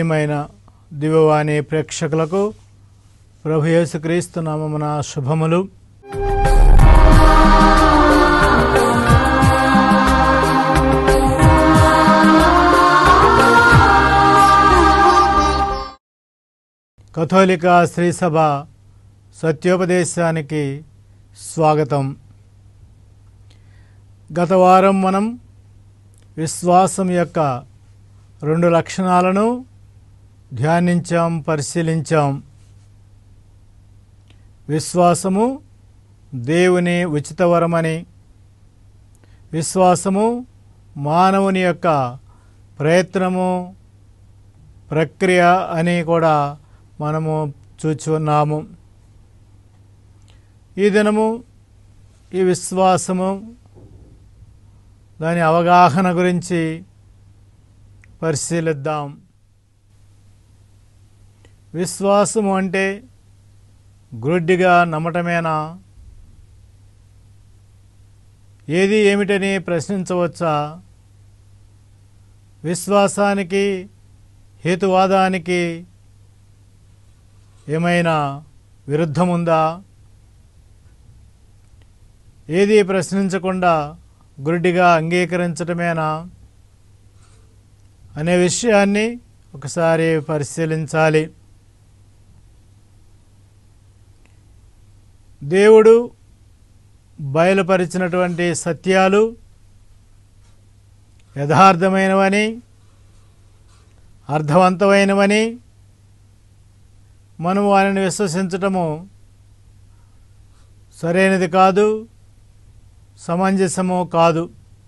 ప్రియమైన దివ్యవాణి ప్రేక్షకులకు ప్రభు యేసుక్రీస్తు నామమున శుభములు కథోలిక శ్రీసభ సత్యోపదేశానికి స్వాగతం గత వారం మనం విశ్వాసం యొక్క రెండు లక్షణాలను ధ్యానించాం పరిశీలించాం విశ్వాసము దేవుని ఉచిత వరమని విశ్వాసము మానవుని యొక్క ప్రయత్నము ప్రక్రియ అని కూడా మనము చూచి ఉన్నాము ఈ దినము ఈ విశ్వాసము దాని అవగాహన గురించి పరిశీలిద్దాం విశ్వాసము అంటే గ్రుడ్డిగా నమ్మటమేనా ఏది ఏమిటని ప్రశ్నించవచ్చా విశ్వాసానికి హేతువాదానికి ఏమైనా విరుద్ధముందా ఏది ప్రశ్నించకుండా గురుడిగా అంగీకరించటమేనా అనే విషయాన్ని ఒకసారి పరిశీలించాలి దేవుడు బయలుపరిచినటువంటి సత్యాలు యథార్థమైనవని అర్థవంతమైనవని మనం వారిని విశ్వసించటము సరైనది కాదు సమంజసము కాదు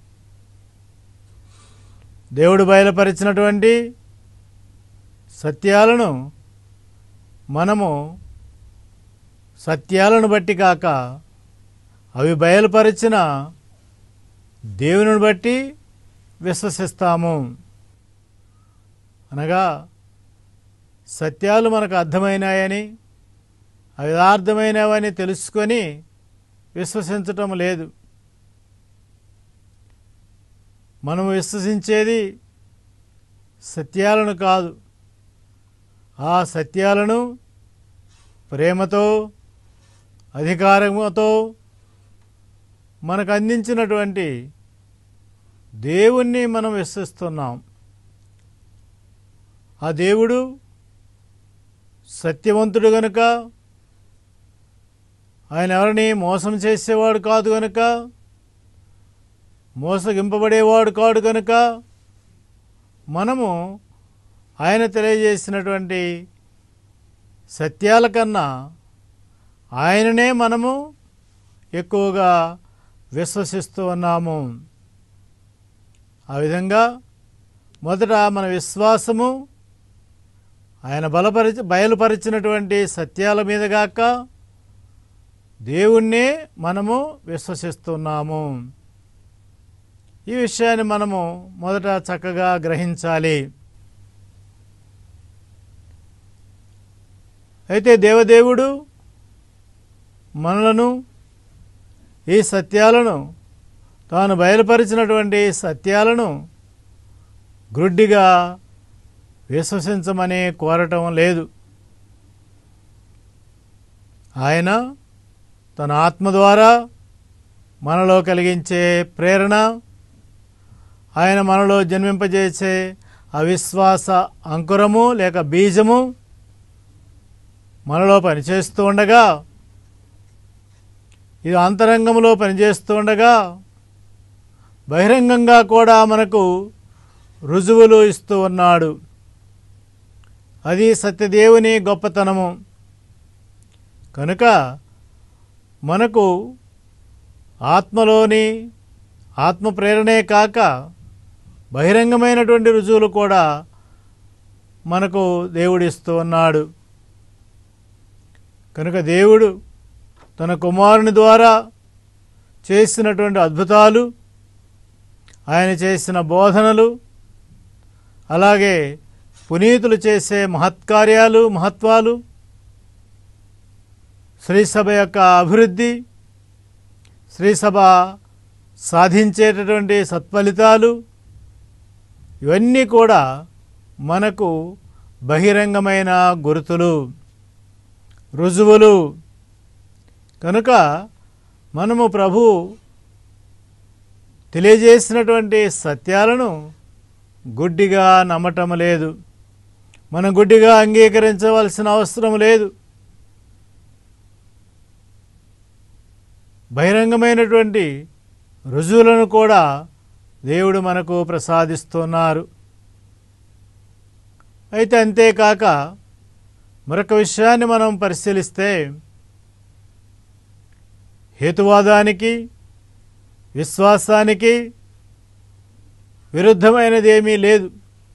దేవుడు బయలుపరిచినటువంటి సత్యాలను మనము సత్యాలను బట్టి కాక అవి బయలుపరిచిన దేవుని బట్టి విశ్వసిస్తాము అనగా సత్యాలు మనకు అర్థమైనాయని అవి యథార్థమైనవని తెలుసుకొని విశ్వసించటం లేదు మనము విశ్వసించేది సత్యాలను కాదు ఆ సత్యాలను ప్రేమతో అధికారముతో మనకు అందించినటువంటి దేవుణ్ణి మనం విశ్వసిస్తున్నాం ఆ దేవుడు సత్యవంతుడు గనుక ఆయన ఎవరిని మోసం చేసేవాడు కాదు గనుక మోసగింపబడేవాడు కాడు కనుక మనము ఆయన తెలియజేసినటువంటి సత్యాల కన్నా ఆయననే మనము ఎక్కువగా విశ్వసిస్తూ ఉన్నాము ఆ విధంగా మొదట మన విశ్వాసము ఆయన బలపరిచి బయలుపరిచినటువంటి సత్యాల మీద గాక దేవుణ్ణే మనము విశ్వసిస్తున్నాము ఈ విషయాన్ని మనము మొదట చక్కగా గ్రహించాలి అయితే దేవదేవుడు మనలను ఈ సత్యాలను తాను బయలుపరిచినటువంటి సత్యాలను గ్రుడ్డిగా విశ్వసించమని కోరటం లేదు ఆయన తన ఆత్మ ద్వారా మనలో కలిగించే ప్రేరణ ఆయన మనలో జన్మింపజేసే అవిశ్వాస అంకురము లేక బీజము మనలో పనిచేస్తూ ఉండగా ఇది అంతరంగంలో పనిచేస్తూ ఉండగా బహిరంగంగా కూడా మనకు రుజువులు ఇస్తూ ఉన్నాడు అది సత్యదేవుని గొప్పతనము కనుక మనకు ఆత్మలోని ఆత్మ ప్రేరణే కాక బహిరంగమైనటువంటి రుజువులు కూడా మనకు దేవుడిస్తూ ఉన్నాడు కనుక దేవుడు తన కుమారుని ద్వారా చేసినటువంటి అద్భుతాలు ఆయన చేసిన బోధనలు అలాగే పునీతులు చేసే మహత్కార్యాలు మహత్వాలు శ్రీసభ యొక్క అభివృద్ధి శ్రీసభ సాధించేటటువంటి సత్ఫలితాలు ఇవన్నీ కూడా మనకు బహిరంగమైన గుర్తులు రుజువులు కనుక మనము ప్రభు తెలియజేసినటువంటి సత్యాలను గుడ్డిగా నమ్మటం లేదు మనం గుడ్డిగా అంగీకరించవలసిన అవసరం లేదు బహిరంగమైనటువంటి రుజువులను కూడా దేవుడు మనకు ప్రసాదిస్తున్నారు అయితే అంతేకాక మరొక విషయాన్ని మనం పరిశీలిస్తే హేతువాదానికి విశ్వాసానికి విరుద్ధమైనది ఏమీ లేదు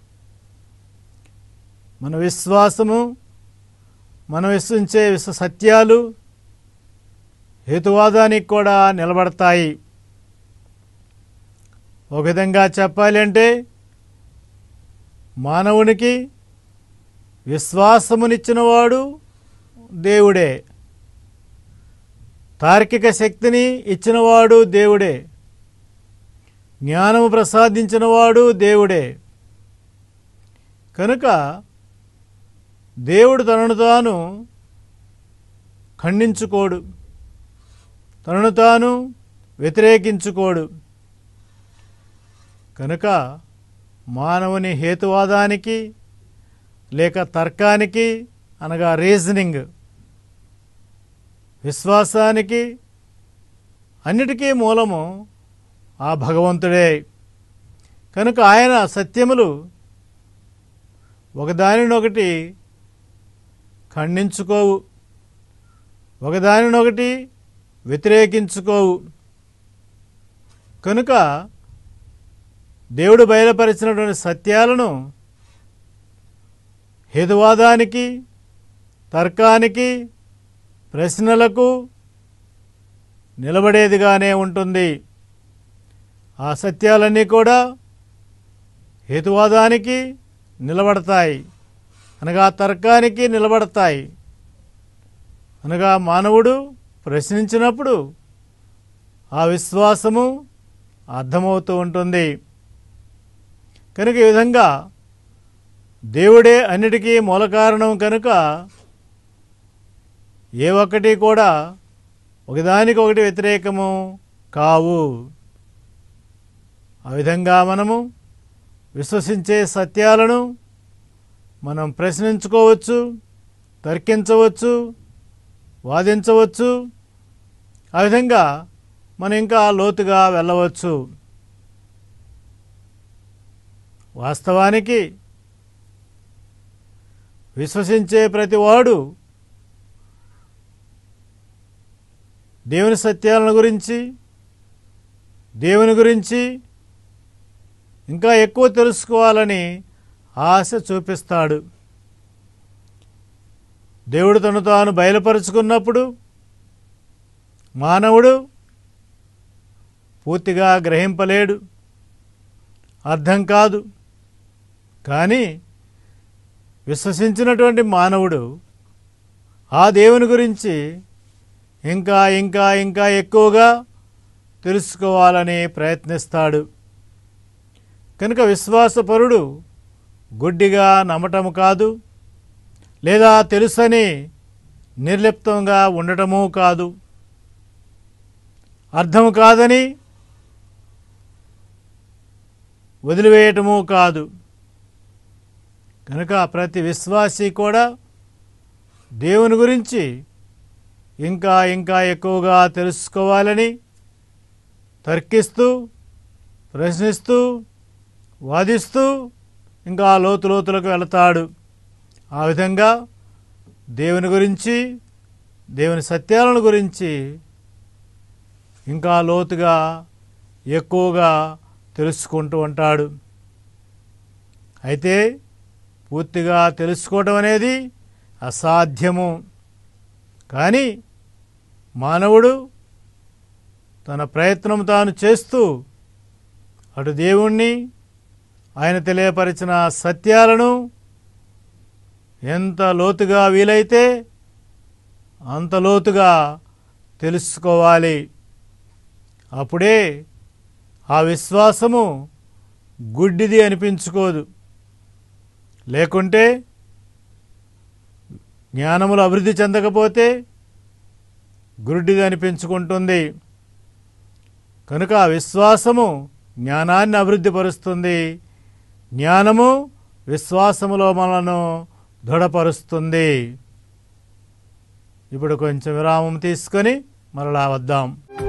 మన విశ్వాసము మనం విశ్వసించే విశ్వ సత్యాలు హేతువాదానికి కూడా నిలబడతాయి ఒక విధంగా చెప్పాలి అంటే మానవునికి విశ్వాసమునిచ్చినవాడు దేవుడే తార్కిక శక్తిని ఇచ్చినవాడు దేవుడే జ్ఞానము ప్రసాదించినవాడు దేవుడే కనుక దేవుడు తనను తాను ఖండించుకోడు తనను తాను వ్యతిరేకించుకోడు కనుక మానవుని హేతువాదానికి లేక తర్కానికి అనగా రీజనింగ్ విశ్వాసానికి అన్నిటికీ మూలము ఆ భగవంతుడే కనుక ఆయన సత్యములు ఒకదానినొకటి ఖండించుకోవు ఒకదానినొకటి వ్యతిరేకించుకోవు కనుక దేవుడు బయలుపరిచినటువంటి సత్యాలను హేతువాదానికి తర్కానికి ప్రశ్నలకు నిలబడేదిగానే ఉంటుంది ఆ సత్యాలన్నీ కూడా హేతువాదానికి నిలబడతాయి అనగా తర్కానికి నిలబడతాయి అనగా మానవుడు ప్రశ్నించినప్పుడు ఆ విశ్వాసము అర్థమవుతూ ఉంటుంది కనుక ఈ విధంగా దేవుడే అన్నిటికీ మూల కారణం కనుక ఏ ఒక్కటి కూడా ఒకదానికొకటి వ్యతిరేకము కావు ఆ విధంగా మనము విశ్వసించే సత్యాలను మనం ప్రశ్నించుకోవచ్చు తర్కించవచ్చు వాదించవచ్చు ఆ విధంగా మనం ఇంకా లోతుగా వెళ్ళవచ్చు వాస్తవానికి విశ్వసించే ప్రతివాడు దేవుని సత్యాలను గురించి దేవుని గురించి ఇంకా ఎక్కువ తెలుసుకోవాలని ఆశ చూపిస్తాడు దేవుడు తను తాను బయలుపరుచుకున్నప్పుడు మానవుడు పూర్తిగా గ్రహింపలేడు అర్థం కాదు కానీ విశ్వసించినటువంటి మానవుడు ఆ దేవుని గురించి ఇంకా ఇంకా ఇంకా ఎక్కువగా తెలుసుకోవాలని ప్రయత్నిస్తాడు కనుక విశ్వాసపరుడు గుడ్డిగా నమ్మటము కాదు లేదా తెలుసని నిర్లిప్తంగా ఉండటము కాదు అర్థం కాదని వదిలివేయటము కాదు కనుక ప్రతి విశ్వాసి కూడా దేవుని గురించి ఇంకా ఇంకా ఎక్కువగా తెలుసుకోవాలని తర్కిస్తూ ప్రశ్నిస్తూ వాదిస్తూ ఇంకా లోతు లోతులకు వెళతాడు ఆ విధంగా దేవుని గురించి దేవుని సత్యాలను గురించి ఇంకా లోతుగా ఎక్కువగా తెలుసుకుంటూ ఉంటాడు అయితే పూర్తిగా తెలుసుకోవడం అనేది అసాధ్యము కానీ మానవుడు తన ప్రయత్నం తాను చేస్తూ అటు దేవుణ్ణి ఆయన తెలియపరిచిన సత్యాలను ఎంత లోతుగా వీలైతే అంత లోతుగా తెలుసుకోవాలి అప్పుడే ఆ విశ్వాసము గుడ్డిది అనిపించుకోదు లేకుంటే జ్ఞానములు అభివృద్ధి చెందకపోతే గురుడిదని పెంచుకుంటుంది కనుక ఆ విశ్వాసము జ్ఞానాన్ని అభివృద్ధి పరుస్తుంది జ్ఞానము విశ్వాసములో మనను దృఢపరుస్తుంది ఇప్పుడు కొంచెం విరామం తీసుకొని మరలా వద్దాం